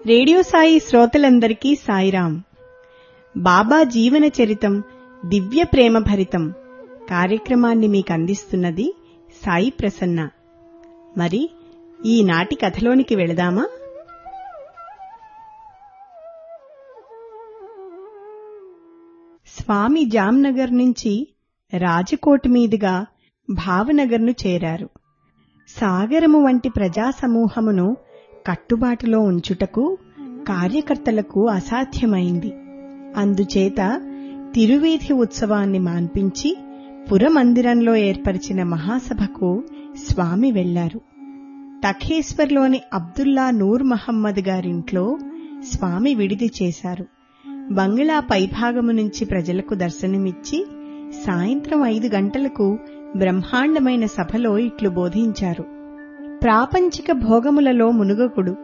radio Sai శ్రోతలందరికీ సాయిరాం బాబా జీవన చరితం దివ్య ప్రేమ భరితం కార్యక్రమాన్ని మీకు అందిస్తున్నది సాయి ప్రసన్న మరి ఈనాటి కథలోనికి వెళదామా స్వామి జాంనగర్ నుంచి రాజకోట్ మీదుగా భావనగర్ను చేరారు సాగరము వంటి ప్రజా సమూహమును కట్టుబాటులో ఉంచుటకు కార్యకర్తలకు అసాధ్యమైంది అందుచేత తిరువీధి ఉత్సవాన్ని మాన్పించి పురమందిరంలో ఏర్పరిచిన మహాసభకు స్వామి వెళ్లారు తఖేశ్వర్లోని అబ్దుల్లా నూర్ మహమ్మద్ గారింట్లో స్వామి విడిది చేశారు బంగ్లా పైభాగము నుంచి ప్రజలకు దర్శనమిచ్చి సాయంత్రం ఐదు గంటలకు బ్రహ్మాండమైన సభలో ఇట్లు బోధించారు ప్రాపంచిక భోగములలో మునుగకుడు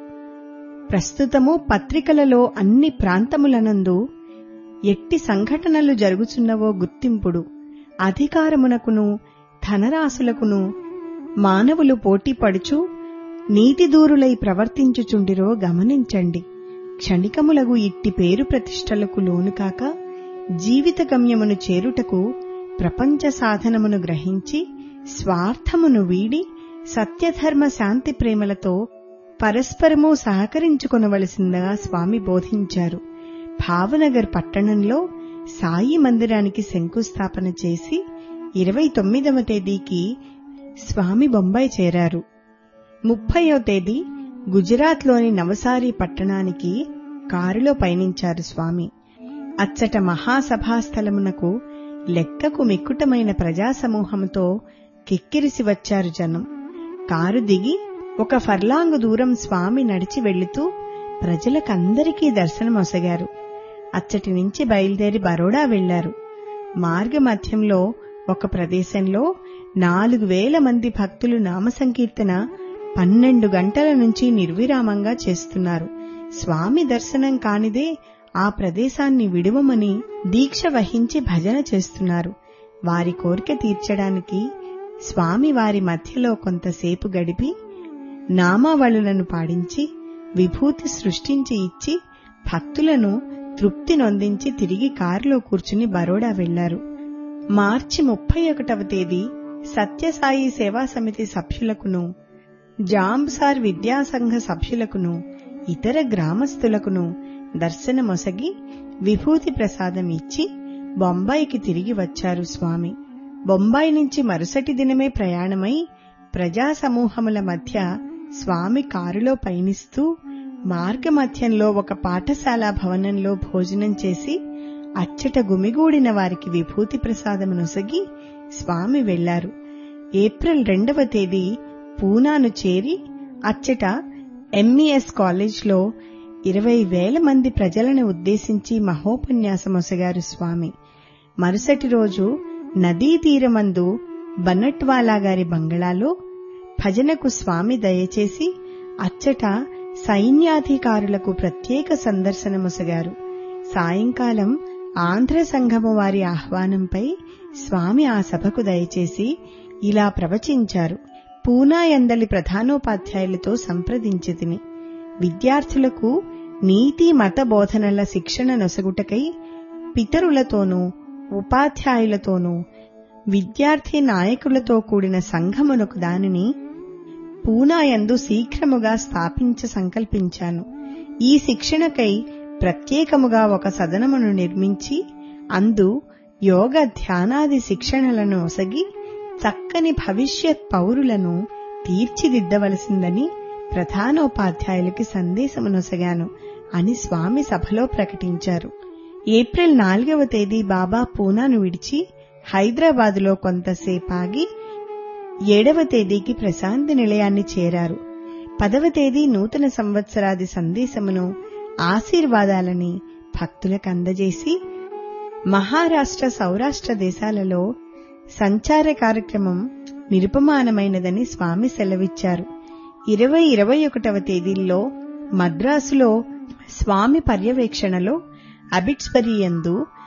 ప్రస్తుతము పత్రికలలో అన్ని ప్రాంతములనందు ఎట్టి సంఘటనలు జరుగుచున్నవో గుర్తింపుడు అధికారమునకును ధనరాశులకును మానవులు పోటీపడుచు నీతిదూరులై ప్రవర్తించుచుండిరో గమనించండి క్షణికములగు ఇట్టి పేరు ప్రతిష్టలకు లోను కాక జీవిత గమ్యమును చేరుటకు ప్రపంచ సాధనమును గ్రహించి స్వార్థమును వీడి సత్యధర్మ శాంతి ప్రేమలతో పరస్పరము సహకరించుకొనవలసిందిగా స్వామి బోధించారు భావనగర్ పట్టణంలో సాయి మందిరానికి శంకుస్థాపన చేసి ఇరవై తొమ్మిదవ తేదీకి స్వామి బొంబాయి చేరారు ముప్పయో తేదీ గుజరాత్లోని నవసారి పట్టణానికి కారులో పయనించారు స్వామి అచ్చట మహాసభాస్థలమునకు లెక్కకు మిక్కుటమైన ప్రజాసమూహంతో కిక్కిరిసి వచ్చారు జనం కారు దిగి ఒక ఫర్లాంగు దూరం స్వామి నడిచి వెళుతూ ప్రజలకందరికీ దర్శనమొసగారు అచ్చటి నుంచి బయలుదేరి బరోడా వెళ్లారు మార్గమధ్యంలో ఒక ప్రదేశంలో నాలుగు వేల మంది భక్తులు నామసంకీర్తన పన్నెండు గంటల నుంచి నిర్విరామంగా చేస్తున్నారు స్వామి దర్శనం కానిదే ఆ ప్రదేశాన్ని విడువమని దీక్ష వహించి భజన చేస్తున్నారు వారి కోరిక తీర్చడానికి స్వామి వారి మధ్యలో కొంతసేపు గడిపి నామావళులను పాడించి విభూతి సృష్టించి ఇచ్చి భక్తులను తృప్తి నొందించి తిరిగి కారులో కూర్చుని బరోడా వెళ్లారు మార్చి ముప్పై ఒకటవ తేదీ సత్యసాయి సేవా సమితి సభ్యులకును జాంబ్సార్ విద్యాసంఘ సభ్యులకును ఇతర గ్రామస్తులకును దర్శనమొసగి విభూతి ప్రసాదం ఇచ్చి బొంబాయికి తిరిగి వచ్చారు స్వామి బొంబాయి నుంచి మరుసటి దినమే ప్రయాణమై ప్రజా సమూహముల మధ్య స్వామి కారులో పయనిస్తూ మార్గమధ్యంలో ఒక పాఠశాల భవనంలో భోజనం చేసి అచ్చట గుమిగూడిన వారికి విభూతి ప్రసాదమునొసగి స్వామి వెళ్లారు ఏప్రిల్ రెండవ తేదీ పూనాను చేరి అచ్చట ఎంఈఎస్ కాలేజ్లో ఇరవై వేల మంది ప్రజలను ఉద్దేశించి మహోపన్యాసమొసగారు స్వామి మరుసటి రోజు నదీ తీరమందు బన్నట్వాలా గారి బంగళాలో భజనకు స్వామి దయచేసి అచ్చట సైన్యాధికారులకు ప్రత్యేక సందర్శనమొసగారు సాయంకాలం ఆంధ్ర సంఘము వారి ఆహ్వానంపై స్వామి ఆ సభకు దయచేసి ఇలా ప్రవచించారు పూనా ఎందలి ప్రధానోపాధ్యాయులతో సంప్రదించితిని విద్యార్థులకు నీతి మత బోధనల శిక్షణ నొసగుటకై పితరులతోనూ ఉపాధ్యాయులతోనూ విద్యార్థి నాయకులతో కూడిన సంఘమునకు దానిని పూనాయందు శీఘ్రముగా స్థాపించ సంకల్పించాను ఈ శిక్షణకై ప్రత్యేకముగా ఒక సదనమును నిర్మించి అందు యోగ ధ్యానాది శిక్షణలను ఒసగి చక్కని భవిష్యత్ పౌరులను తీర్చిదిద్దవలసిందని ప్రధానోపాధ్యాయులకి సందేశమునొసగాను అని స్వామి సభలో ప్రకటించారు ఏప్రిల్ నాలుగవ తేదీ బాబా పూనాను విడిచి హైదరాబాదులో కొంతసేపాగి ఏడవ తేదీకి ప్రశాంతి నిలయాన్ని చేరారు పదవ తేదీ నూతన సంవత్సరాది సందేశమును ఆశీర్వాదాలని భక్తులకు అందజేసి మహారాష్ట్ర సౌరాష్ట్ర దేశాలలో సంచార కార్యక్రమం నిరుపమానమైనదని స్వామి సెలవిచ్చారు ఇరవై ఇరవై ఒకటవ తేదీల్లో మద్రాసులో స్వామి పర్యవేక్షణలో అబిట్స్బరీ యందు